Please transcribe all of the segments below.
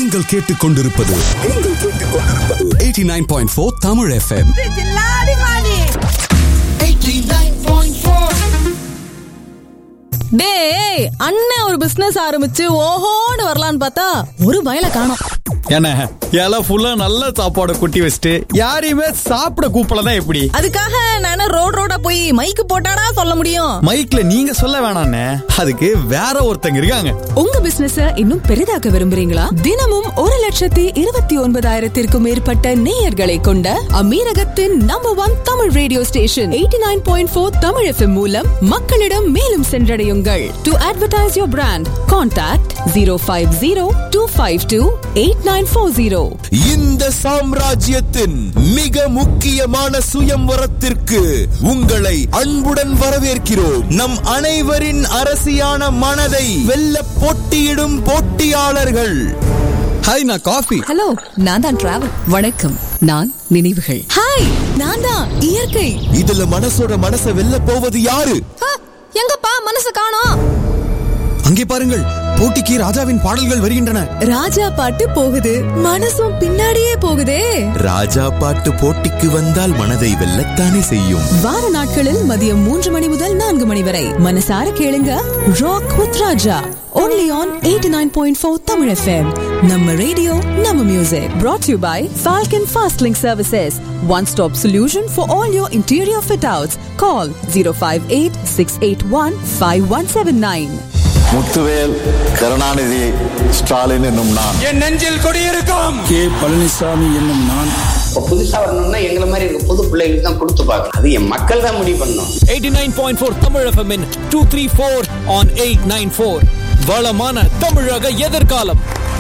நீங்கள் கேட்டுக்கொண்டிருப்பது நீங்கள் கேட்டுக்கொண்டிருப்பது 89.4 தமிழ் FM டேய் அண்ணன் ஒரு பிசினஸ் ஆரம்பிச்சு ஓஹோன்னு வரலான்னு பார்த்தா ஒரு பயல காணோம் என்ன இலை ஃபுல்லா நல்ல சாப்பாடு கொட்டி வச்சுட்டு யாரையுமே சாப்பிட கூப்பிடலன்னா எப்படி அதுக்காக நானும் ரோட் ரோடா போய் மைக்கு போட்டாடா சொல்ல முடியும் மைக்ல நீங்க சொல்ல வேணாண்ணே அதுக்கு வேற ஒருத்தங்க இருக்காங்க உங்க பிசினஸ இன்னும் பெரிதாக்க விரும்புறீங்களா தினமும் ஒரு லட்சத்தி இருபத்தி ஒன்பதாயிரத்திற்கும் மேற்பட்ட நேயர்களை கொண்ட அமீரகத்தின் number one Tamil radio station eighty nine point four Tamil FM மூலம் மக்களிடம் மேலும் சென்றடையுங்கள் to advertise your brand contact zero five zero two five two eight nine four zero இந்த சாம்ராஜ்யத்தின் மிக முக்கியமான சுயம்வரத்திற்கு உங்களை அன்புடன் வரவேற்கிறோம் நம் அனைவரின் அரசியான மனதை வெல்ல போட்டியிடும் போட்டியாளர்கள் ஹாய் நான் காஃபி ஹலோ நான் தான் டிராவல் வணக்கம் நான் நினைவுகள் ஹாய் நான் தான் இயற்கை இதுல மனசோட மனசை வெல்ல போவது யாரு எங்கப்பா மனசு காணோம் அங்கே பாருங்கள் போட்டிக்கு ராஜாவின் பாடல்கள் வருகின்றன ராஜா பாட்டு போகுது மனசும் பின்னாடியே போகுதே ராஜா பாட்டு போட்டிக்கு வந்தால் மனதை வெல்லத்தானே செய்யும் வார நாட்களில் மதியம் மூன்று மணி முதல் நான்கு மணி வரை மனசார கேளுங்க rock with Raja only on 89.4 Tamil FM நம்ம ரேடியோ நம்ம music brought you by Falcon Fast Link Services one stop solution for all your interior fit outs call 058 681 5179 Muthuvel Karunanidhi Stalin என்னும் நான் என் நெஞ்சில் கொடியிருக்கும் கே பழனிசாமி என்னும் நான் இப்போ புதுசா வரணும்னா எங்களை மாதிரி இருக்க புது பிள்ளைகளுக்கு தான் கொடுத்து பார்க்கணும் அது என் மக்கள் தான் முடிவு பண்ணணும் 89.4 தமிழ் FM இன் 234 on 894 வளமான தமிழக எதிர்காலம்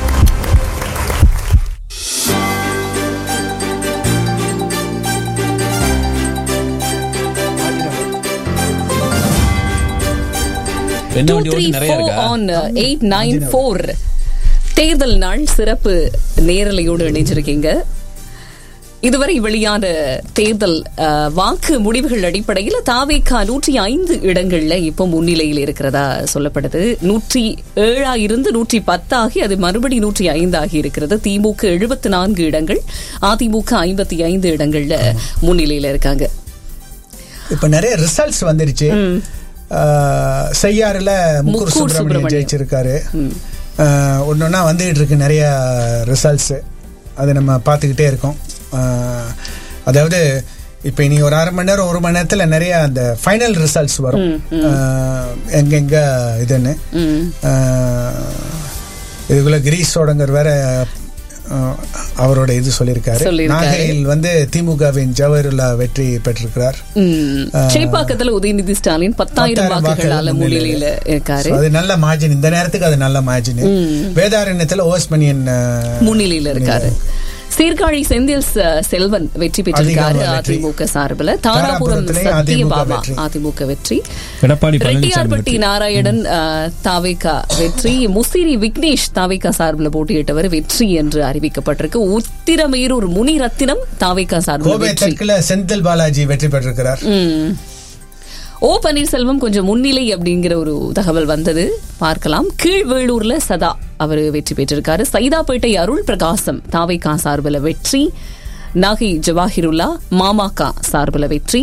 என்ன டூ வண்டி த்ரீ ஓட்டு நிறைய ஃபோர் இருக்கா ஆன் எயிட் நைன் ஃபோர் தேர்தல் நாள் சிறப்பு நேரலையோடு இணைஞ்சிருக்கீங்க இதுவரை வெளியான தேர்தல் அஹ், வாக்கு முடிவுகள் அடிப்படையில் தாவேக்கா நூற்றி ஐந்து இடங்கள்ல இப்போ முன்னிலையில் இருக்கிறதா சொல்லப்படுது நூற்றி ஏழா இருந்து நூற்றி பத்தாகி அது மறுபடி நூற்றி ஐந்து ஆகி இருக்கிறது திமுக எழுபத்தி நான்கு இடங்கள் அதிமுக ஐம்பத்தி ஐந்து இடங்கள்ல முன்னிலையில இருக்காங்க இப்ப நிறைய ரிசல்ட்ஸ் வந்துருச்சு செய்யாறுல முக்கூர் முக்கூர் சுப்பிரமணியன் சுப்பிரமணியன். ஜெயிச்சிருக்காரு ஒன்னொன்னா வந்துகிட்டு இருக்கு நிறைய ரிசல்ட்ஸ் அது நம்ம பார்த்துக்கிட்டே இருக்கோம் ஆஹ், அதாவது இப்போ இனி ஒரு அரை மணி நேரம் ஒரு மணி நேரத்தில் நிறைய அந்த ஃபைனல் ரிசல்ட்ஸ் வரும் ஆஹ், எங்கெங்க இதுன்னு ஆஹ், இதுக்குள்ள கிரீஷோடங்கர் வேற ஆஹ், அவரோட இது சொல்லியிருக்காரு சொல்லியிருக்காரு. நாகையில் வந்து திமுகவின் ஜவஹர்லா வெற்றி பெற்றிருக்கிறார் ம். சேப்பாக்கத்துல உதயநிதி ஸ்டாலின் பத்தாயிரம் பத்தாயிரம் வாக்குகளால வாக்குகள் முன்னிலையில இருக்காரு So, அது நல்ல மார்ஜின் இந்த நேரத்துக்கு அது நல்ல மார்ஜின் வேதாரண்யத்துல ஓஸ்மணியன் அஹ், முன்னிலையில இருக்காரு சீர்காழி செந்தில் ச- செல்வன் வெற்றி பெற்றிருக்காரு அதிகமா வெற்றி. அதிமுக சார்பில் தாராபுரம் தாராபுரத்திலே சத்யபாமா அதிமுக வெற்றி. அதிமுக வெற்றி எடப்பாடி பழனிசாமி ரெட்டியார்பட்டி நாராயணன் அஹ், தாவேகா வெற்றி முசிறி விக்னேஷ் தாவேகா சார்பில் போட்டியிட்டவர் வெற்றி என்று அறிவிக்கப்பட்டிருக்கு உத்திரமேரூர் முனிரத்தினம் தாவேகா சார்பில் கோவை வெற்றி தெற்குல செந்தில் பாலாஜி வெற்றி பெற்றிருக்கிறார் ம். ஓ பன்னீர்செல்வம் கொஞ்சம் முன்னிலை அப்படிங்கிற ஒரு தகவல் வந்தது பார்க்கலாம் கீழ்வேளூர்ல சதா அவர் வெற்றி பெற்றிருக்காரு சைதாப்பேட்டை அருள் பிரகாசம் தாவைக்கா சார்பில் வெற்றி நாகை ஜவாஹிருல்லா மாமாக்கா சார்பில் வெற்றி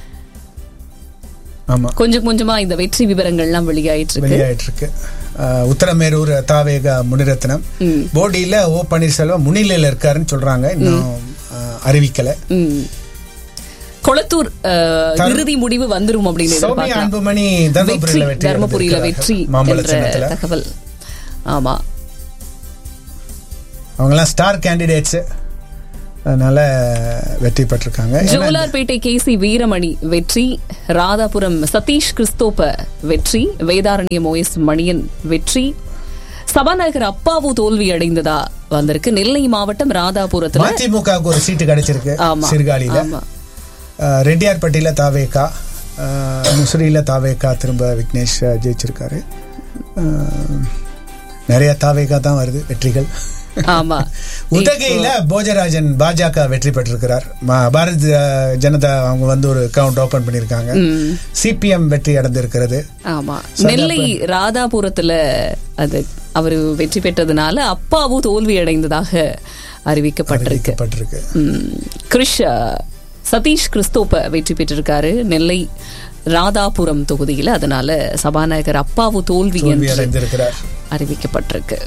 ஆமா கொஞ்சம் கொஞ்சமா இந்த வெற்றி விவரங்கள்லாம் வெளியாயிட்டு இருக்கு வெளியாயிட்டு இருக்கு அஹ், உத்தரமேரூர் தாவேகா முனிரத்னம் போடியில ஓ பன்னீர்செல்வம் முன்னிலையில இருக்காருன்னு சொல்றாங்க இன்னும் அஹ், அறிவிக்கல ம். கொளத்தூர் அஹ், தரு- இறுதி முடிவு வந்துரும் அப்படின்னு சௌமியா எதிர்பார்க்கலாம். அன்புமணி வெற்றி தர்மபுரியில வெற்றி தர்மபுரியில அடைந்திருக்கிறார்கள். வெற்றி மாம்பழ என்ற சின்னத்துல தகவல் ஆமா அவங்கெல்லாம் ஸ்டார் கேண்டிடேட்ஸ் அதனால வெற்றி பெற்றிருக்காங்க ஏன்னா ஜோலார்பேட்டை கேசி வீரமணி வெற்றி ராதாபுரம் சதீஷ் கிறிஸ்தோப்ப வெற்றி வேதாரண்யம் ஓஎஸ் மணியன் வெற்றி சபாநாயகர் அப்பாவு தோல்வி அடைந்ததா வந்திருக்கு நெல்லை மாவட்டம் ராதாபுரத்துல மதிமுகவுக்கு ஒரு சீட்டு கிடைச்சிருக்கு ஆமா, சிறுகாலியில ஆமா. அஹ், ரெட்டியார்பட்டியில தாவேகா அஹ், முசிறியில தாவேகா திரும்ப விக்னேஷ் அஹ், ஜெயிச்சிருக்காரு அஹ், நிறைய தாவேகா தான் வருது வெற்றிகள் ஆமா உதகையில போஜராஜன் பாஜக வெற்றி பெற்றிருக்கிறார் ம- பாரதிய ஜனதா அவங்க வந்து ஒரு அக்கவுண்ட் ஓபன் பண்ணிருக்காங்க சிபிஎம் வெற்றி அடைந்திருக்கிறது ஆமா நெல்லை ராதாபுரத்துல அது அவர் வெற்றி பெற்றதுனால அப்பாவும் தோல்வி அடைந்ததாக அறிவிக்கப்பட்டிருக்கு அறிவிக்கப்பட்டிருக்கு ம், கிருஷ் அ, சதீஷ் கிறிஸ்தோப்ப வெற்றி பெற்றிருக்காரு நெல்லை ராதாபுரம் தொகுதியில அதனால சபாநாயகர் அப்பாவு தோல்வி தோல்வி என்று அடைந்திருக்கிறார் அறிவிக்கப்பட்டிருக்கு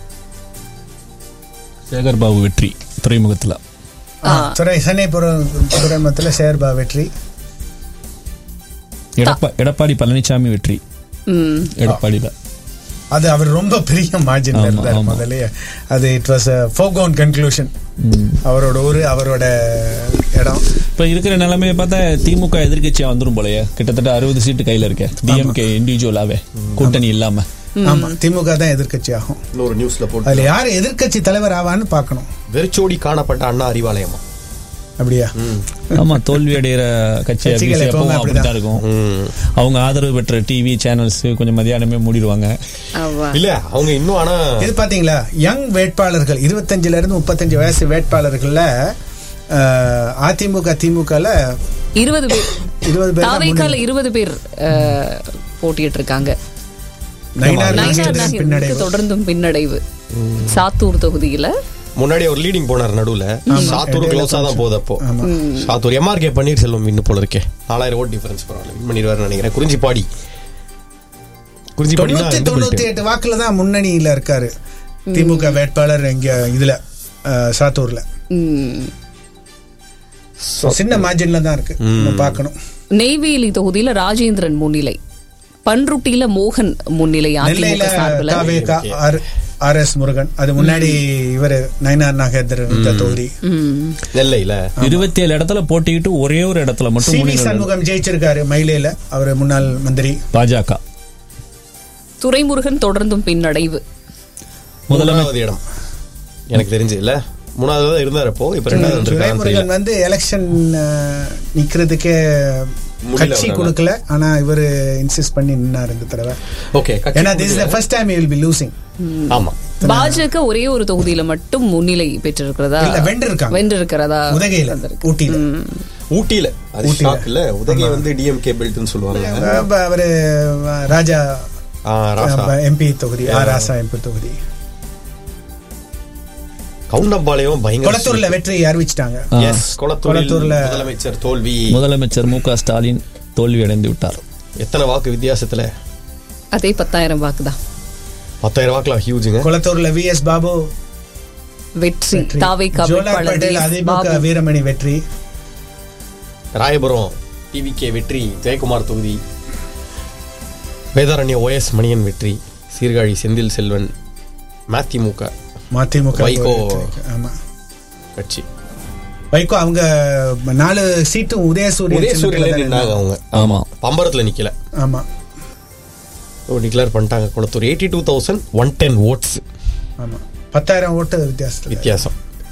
சேகர் பாபு வெற்றி துறைமுகத்துல ஆ, துறை சென்னைப்புறம் துறைமுகத்துல சேர்பா வெற்றி எடப்பா எடப்பாடி பழனிசாமி வெற்றி ம், எடப்பாடியில அது அவர் ரொம்ப பெரிய மார்ஜின் ஆமா, இருந்தார் ஆமா. முதல்லயே அது இட் வாஸ் ஃபோகோன் கன்க்ளூஷன் அவரோட ஊரு அவரோட இடம் இப்ப இருக்கிற நிலைமையை பார்த்தா திமுக எதிர்க்கட்சியா வந்துரும் போலயே கிட்டத்தட்ட அறுபது சீட்டு கையில இருக்க டிஎம்கே இண்டிவிஜுவலாவே கூட்டணி இல்லாம ஆமா திமுக தான் எதிர்க்கட்சி ஆகும் இன்னொரு நியூஸ்ல போட்டு அதுல யார் எதிர்க்கட்சி தலைவர் ஆவான்னு பார்க்கணும் வெறிச்சோடி காணப்பட்ட அண்ணா அறிவாலயமா அப்படியா ஆமா தோல்வி அடைகிற கட்சி கட்சிகள் எப்பவும் எப்பவுமே அப்படித்தான் இருக்கும் அவங்க ஆதரவு பெற்ற டிவி சேனல்ஸ் கொஞ்சம் மதியானமே மூடிடுவாங்க ஆமா. இல்ல அவங்க இன்னும் ஆனா இது பாத்தீங்களா யங் வேட்பாளர்கள் இருபத்தஞ்சுல இருந்து முப்பத்தஞ்சு வயசு வேட்பாளர்கள்ல அஹ், அதிமுக திமுகல இருபது பேர் இருபது பேர் தான் தாவேக்கால முன்னிலை. இருபது பேர் அ, போட்டியிட்டு இருக்காங்க நயினார் நயினார் நாகேந்திரன் நாகேந்திரனுக்கு பின்னடைவு தொடர்ந்தும் பின்னடைவு சாத்தூர் தொகுதியில முன்னாடி அவர் லீடிங் போனார் நடுவுல சாத்தூர் க்ளோஸா தான் போகுது அப்போ சாத்தூர் எம்ஆர்கே பன்னீர்செல்வம் வின்னு போல இருக்கே நாலாயிரம் ஓட் டிஃபரன்ஸ் பரவாயில்ல வின் பண்ணிடுவாருன்னு நினைக்கிறேன் குறிஞ்சிப்பாடி குறிஞ்சிப்பாடினா தொண்ணூத்தி இந்த தொண்ணூத்தி belt. எட்டு வாக்குல தான் முன்னணியில இருக்காரு திமுக வேட்பாளர் இங்க இதுல அஹ், சாத்தூர்ல ம், So, சின்ன மார்ஜின்ல தான் இருக்கு நம்ம பார்க்கணும் நெய்வேலி தொகுதியில ராஜேந்திரன் முன்னிலை பன்ருட்டியில மோகன் முன்னிலை நெல்லையில அதிமுக சார்பில் TVK R R S Murugan அது முன்னாடி இவர் நயினார் நாகேந்திரன் இந்த தொகுதி ம், நெல்லையில இருபத்தி ஏழு இடத்துல போட்டிக்கிட்டு ஒரே ஒரு இடத்துல மட்டும் சி வி முன்னிலை சண்முகம் ஜெயிச்சிருக்காரு மயிலையில அவர் முன்னாள் மந்திரி பாஜக துரைமுருகன் தொடர்ந்தும் பின்னடைவு முதலமைச்சர் மூணாவது இடம் எனக்கு தெரிஞ்சு இல்ல மூணாவது தான் இருந்தார் அப்போ இப்ப ரெண்டாவது வந்திருக்காருன்னு தெரியல துரைமுருகன் வந்து எலெக்ஷன் நிக்கிறதுக்கே முடியல கட்சி அவரால. கொடுக்கல ஆனா இவரு இன்சிஸ்ட் பண்ணி நின்னாரு இந்த தடவை ஓகே ஏன்னா this is the first time will be losing ஆமா பாஜக ஒரே ஒரு தொகுதியில மட்டும் முன்னிலை பெற்றிருக்கிறதா இல்ல, வென்றிருக்காங்க. வென்றிருக்கிறதா உதகையில வந்திருக்கு. ஊட்டியில ஊட்டியில அது ஊட்டியில. ஷாக் இல்ல உதகை வந்து டிஎம்கே பெல்ட்னு சொல்லுவாங்க அஹ் அவரு அஹ், ராஜா ஆ, ராசா. எம்பி தொகுதி ஆர் ராசா எம்பி தொகுதி கவுண்டம்பாளையம் பயங்கர கொளத்தூர்ல வெற்றி அறிவிச்சிட்டாங்க எஸ் கொளத்தூர்ல கொளத்தூர்ல- முதலமைச்சர் தோல்வி முதலமைச்சர் மு க ஸ்டாலின் தோல்வி அடைந்து விட்டார் எத்தனை வாக்கு வித்தியாசத்துல அதே பத்தாயிரம் வாக்குதான் பத்தாயிரம் வாக்குல ஹியூஜுங்க கொளத்தூர்ல வி எஸ் பாபு வெற்றி தாவேகா ஜோலார் வேட்பாளர் பட்டேல் டி. எஸ். அதிமுக பாபு. வீரமணி வெற்றி ராயபுரம் டிவிகே வெற்றி ஜெயக்குமார் தொகுதி வேதாரண்ய ஓஎஸ் மணியன் வெற்றி சீர்காழி செந்தில் செல்வன் மதிமுக மதிமுக வைகோ. வெற்றி. ஆமா கட்சி வைகோ அவங்க நாலு சீட்டும் உதயசூரியன் உதயசூரில சின்னத்துல தான் நின்னாங்க அவங்க ஆமா பம்பரத்துல நிக்கல ஆமா டிக்ளேர் பண்ணிட்டாங்க Kolathur eighty two thousand one ten votes ஆமா பத்தாயிரம் ஓட்டு வித்தியாசத்துல வித்தியாசம்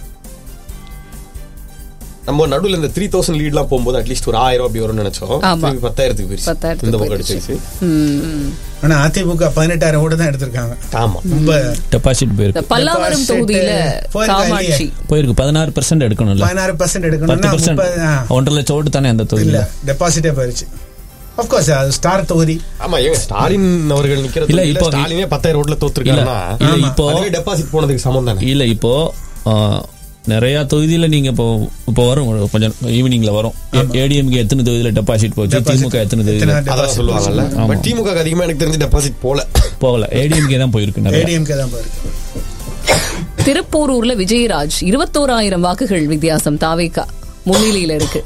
நம்ம நடுவுல இந்த த்ரீ தௌசண்ட் லீட்லாம் போகும்போது அட்லீஸ்ட் ஒரு ஆயிரம் அப்படி வரும்னு நினைச்சோம் ஆமா. திருப்பி பத்தாயிரத்துக்கு போயிருச்சு பத்தாயிரத்துக்கு இந்த பக்கம் போயிருச்சு. அடிச்சிருச்சு ம். ஆனா அதிமுக பதினெட்டாயிரம் ஓட்டு தான் எடுத்திருக்காங்க ஆமா ரொம்ப டெபாசிட் இந்த போயிருக்கு பல்லாவரம் Deposit தொகுதியில போயிருக்கா காமாட்சி போயிருக்கு பதினாறு பெர்சென்ட் எடுக்கணும்ல பதினாறு பர்சன்ட் பத்து எடுக்கணும்னா பெர்சென்ட் முப்பது ஆ, ஒன்றரை லட்சம் ஓட்டு தானே அந்த இல்ல தொகுதியில டெபாசிட்டே போயிருச்சு அப்கோர்ஸ் அது ஸ்டார் தொகுதி ஆமா ஏங்க ஸ்டாலின் அவர்கள் நிக்கிறது இல்ல, இல்ல இப்போ- ஸ்டாலினே பத்தாயிரம் ஓட்டுல தோத்துருக்காருன்னா இல்ல, இல்ல, இப்போ- டெபாசிட் போனதுக்கு சமம் தானே இல்ல இப்போ ஆ, நிறைய தொகுதியில நீங்க இப்போ இப்போ வரும் ஒரு கொஞ்சம் ஈவினிங்ல வரும் ஏடிஎம்கே எத்தனை தொகுதியில டெபாசிட் போச்சு Deposit. திமுக எத்தனை தொகுதியில எத்தனை அதான் deposit சொல்லுவாங்கல்ல ஆமா. பட் திமுக க்கு அதிகமா எனக்கு தெரிஞ்சு டெபாசிட் போல போகல ஏடிஎம்கே தான் போயிருக்கு நிறைய ஏடிஎம்கே தான் போயிருக்கு திருப்போரூர்ல விஜயராஜ் இருபத்தோராயிரம் வாக்குகள் வித்தியாசம் தாவேகா முன்னிலையில இருக்கு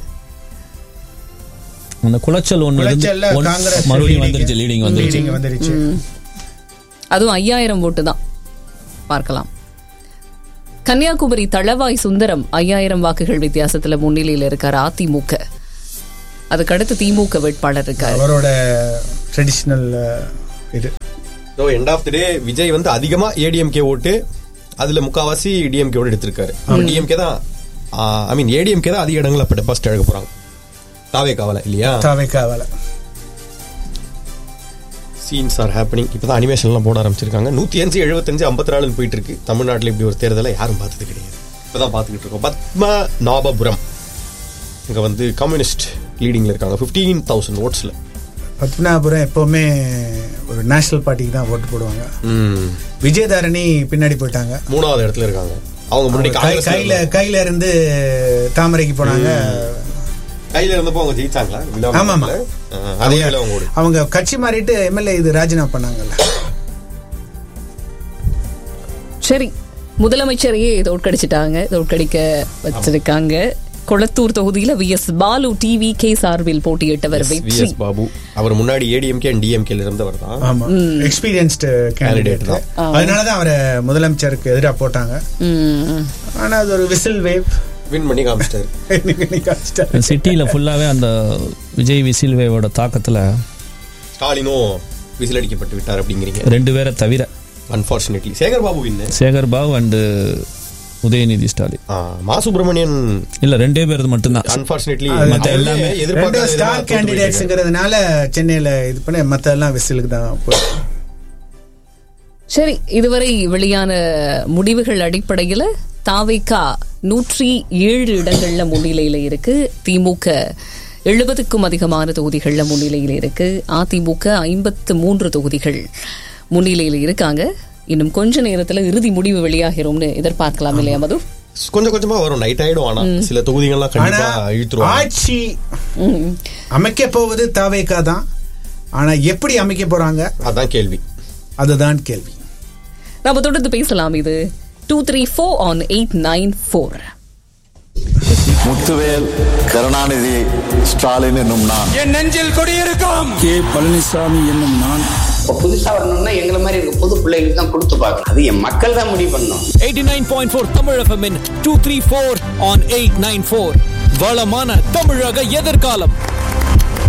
அந்த குளச்சல் ஒண்ணு இருந்து குளச்சல்ல ஒன்- காங்கிரஸ் மறுபடியும் leading. வந்துருச்சு லீடிங் வந்துருச்சு leading வந்துருச்சு அதுவும் ஐயாயிரம் ஓட்டு தான் பார்க்கலாம் கன்னியாகுமரி தளவாய் சுந்தரம் ஐயாயிரம் வாக்குகள் வித்தியாசத்துல முன்னிலையில இருக்காரு அதிமுக அதுக்கடுத்து திமுக வேட்பாளர் இருக்காரு அவரோட ட்ரெடிஷ்னல் இது so end of the day Vijay வந்து அதிகமா ஏடிஎம்கே ஓட்டு அதுல முக்காவாசி டிஎம்கே ஓட்டு எடுத்திருக்காரு டிஎம்கே தான் ஐ மீன் ஏடிஎம்கே தான் அதிக இடங்கள் அப்ப டெபாசிட் எடுக்க போறாங்க தாவே காவல இல்லையா தாவைக்காவால சீன்ஸ் ஆர் ஹேப்பனிங் இப்போ தான் அனிமேஷன்லாம் போட ஆரம்பிச்சிருக்காங்க நூற்றி அஞ்சு எழுபத்தஞ்சு ஐம்பத்தி நாலுன்னு போயிட்டு இருக்கு தமிழ்நாட்டில் இப்படி ஒரு தேர்தலை யாரும் பார்த்தது கிடையாது இப்போ தான் பார்த்துக்கிட்டு இருக்கோம் பத்ம நாபபுரம் இங்கே வந்து கம்யூனிஸ்ட் லீடிங்கில் இருக்காங்க ஃபிஃப்டீன் தௌசண்ட் ஓட்ஸில் பத்மநாபுரம் எப்பவுமே ஒரு நேஷனல் பார்ட்டிக்கு தான் ஓட்டு போடுவாங்க விஜயதாரணி பின்னாடி போயிட்டாங்க மூணாவது இடத்துல இருக்காங்க அவங்க முன்னாடி கை- காங்கிரஸ்ல கையில கையில இருந்து தாமரைக்கு போனாங்க கையில இருந்தப்போ அவங்க ஜெயிச்சாங்களா விழா ஆமா, ஆமா. மண்டபத்துல? ஆ, அதே வேலை அவங்க ஓடு அவங்க கட்சி மாறிட்டு எம்எல்ஏ இது ராஜினாமா பண்ணாங்கல்ல சரி முதலமைச்சரையே தோற்கடிச்சிட்டாங்க தோற்கடிக்க வச்சிருக்காங்க கொளத்தூர் தொகுதியில V S Balu TV K சார்பில் போட்டியிட்டவர் வி வெற்றி எஸ் பாபு அவர் முன்னாடி ஏடிஎம்கே அண்ட் டிஎம்கேல இருந்தவர் தான் ஆமா எக்ஸ்பீரியன்ஸ்டு Candidate கேண்டிடேட் தான். அதனாலதான் அவரை முதலமைச்சருக்கு எதிராக போட்டாங்க ம். ஆனா அது ஒரு விசில் வேவ் வின் பண்ணி காமிச்சிட்டாரு சிட்டியில் ஃபுல்லாகவே அந்த விஜய் விசில் வேவோட தாக்கத்தில் ஸ்டாலினும் விசில் அடிக்கப்பட்டு விட்டார் அப்படிங்கிறீங்க ரெண்டு பேரை தவிர unfortunately Sekar Babu win Sekar Babu and Udhayanidhi Stalin Ma Subramanian இல்ல ரெண்டே பேர் மட்டும்தான் அன்பார்ச்சுனேட்லி மத்த எல்லாமே ரெண்டு ஸ்டார் கேண்டிடேட்ஸ்ங்கிறதுனால சென்னையில இது பண்ணி மத்த எல்லாம் விசிலுக்கு தான் போயிருக்கு. சரி இதுவரை வெளியான முடிவுகள் அடிப்படையில தாவைக்கா நூற்றி ஏழு இடங்கள்ல முன்னிலையில இருக்கு திமுக எழுபதுக்கும் அதிகமான தொகுதிகள்ல முன்னிலையில இருக்கு அதிமுக ஐம்பத்து மூன்று தொகுதிகள் முன்னிலையில இருக்காங்க இன்னும் கொஞ்ச நேரத்துல இறுதி முடிவு வெளியாகிறோம்னு எதிர்பார்க்கலாம் இல்லையா மது கொஞ்சம் கொஞ்சமா வரும் நைட் ஆயிடும் ஆனா சில தொகுதிகள்லாம் கண்டிப்பா ஆனா, இழுத்துருவாங்க ஆட்சி அமைக்க போவது தாவேக்கா தான் ஆனா எப்படி அமைக்க போறாங்க அதான் கேள்வி அதுதான் கேள்வி நம்ம தொடர்ந்து பேசலாம் இது two three four on eight nine four Muthuvel Karunanidhi Stalin என்னும் நான் என் நெஞ்சில் குடியிருக்கும் கே பழனிசாமி என்னும் நான் இப்போ புதுசா வரணும்னா எங்களை மாதிரி இருக்க புது பிள்ளைகளுக்கு தான் கொடுத்து பார்க்கணும் அது என் மக்கள் தான் முடிவு பண்ணணும் 89.4 தமிழ் எஃப்எம் 234 on 894 வளமான தமிழக எதிர்காலம்